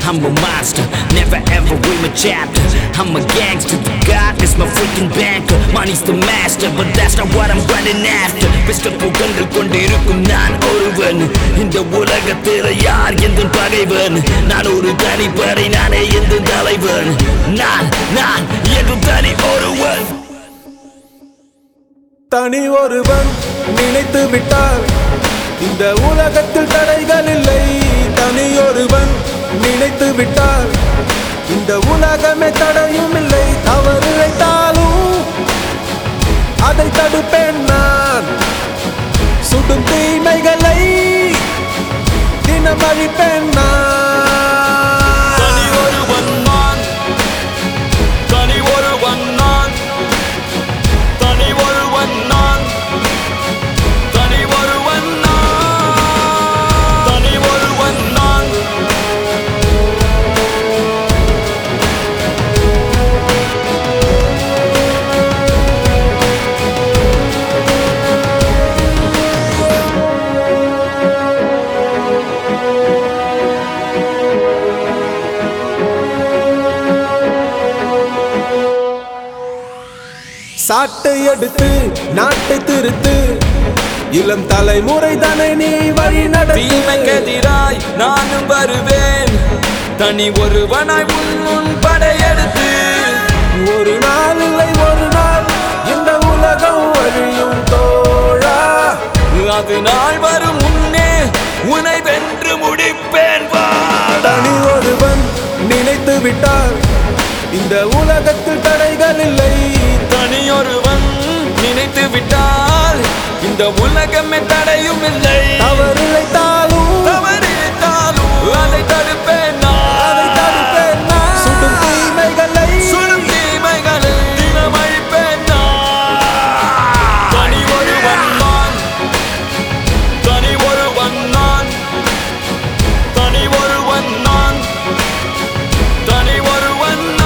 I'm a monster, never ever read my chapter. I'm a gangster, God is my freaking banker. Money's the master, but that's not what I'm running after. Pistol புகழ்கள் கொண்டிருக்கும் நான் ஒருவன் இந்த உலகத்தில் யார் எந்த பகைவன் நான் ஒரு தனிப்படை நானே எந்த தலைவன் நான் நான் என்று தனி ஒருவன் தனி ஒருவன் நினைத்து விட்டார் இந்த உலகத்தில் தடைகள் இல்லை தனி ஒருவன் நினைத்து விட்டார் இந்த உலகமே தடையும் இல்லை தவறு இழைத்தாலும் அதை தடுப்பேன் நான் சுடும் தீமைகளை தினம் அழிப்பேன் நான் தனி ஒருவன் நான் தனி ஒருவன் நான் தனி ஒருவன் நான் தனி ஒருவன் நான் தனி ஒருவன் நான் சாட்டை எடுத்து நாட்டை திருத்து இளம் தலைமுறை தானே நீ வழி நடத்து தீமைக்கெதிராய் நானும் வருவேன் தனி ஒருவனாய் உன் முன் படையெடுத்து ஒரு நாள் இல்லை ஒரு நாள் இந்த உலகம் வழியும் தோழா அது நாள் வரும் முன்னே உனை வென்று முடிப்பேன் வாடா தனி ஒருவன் நினைத்து விட்டார் இந்த உலகத்தில் தடைகள் இல்லை தனியொருவன் நினைத்து விட்டால் இந்த உலகமே தடையும் இல்லை தவறு இழைத்தாலும் தவறிட்டாலும் அதை தடுப்பேன் அதை நான். தடுப்பேன் நான். சுடும் தீமைகளை சுடும் தீமைகளை தினமழிப்பேன் நான். தனி ஒருவன் நான். தனி ஒருவன் நான். தனி ஒருவன் நான். தனி ஒருவன் நான்.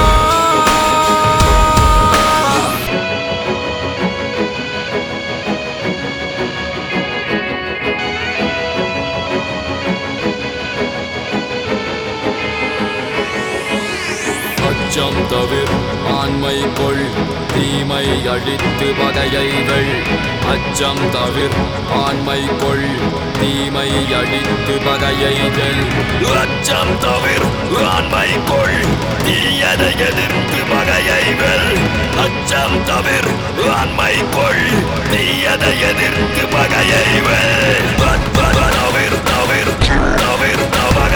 அச்சம் தவிர ஆண்மை கொள் தீமை அழித்து பகையைகள் அச்சம் தவிர ஆண்மை கொள் தீமை அழித்து பகையைகள் அச்சம் தவிர ஆண்மை கொள் தீயதை எதிர்த்து பகையைகள் அச்சம் தவிர ஆண்மை கொள் தீயதை எதிர்த்து பகையைகள் தவிர தவிர தவிர தவிர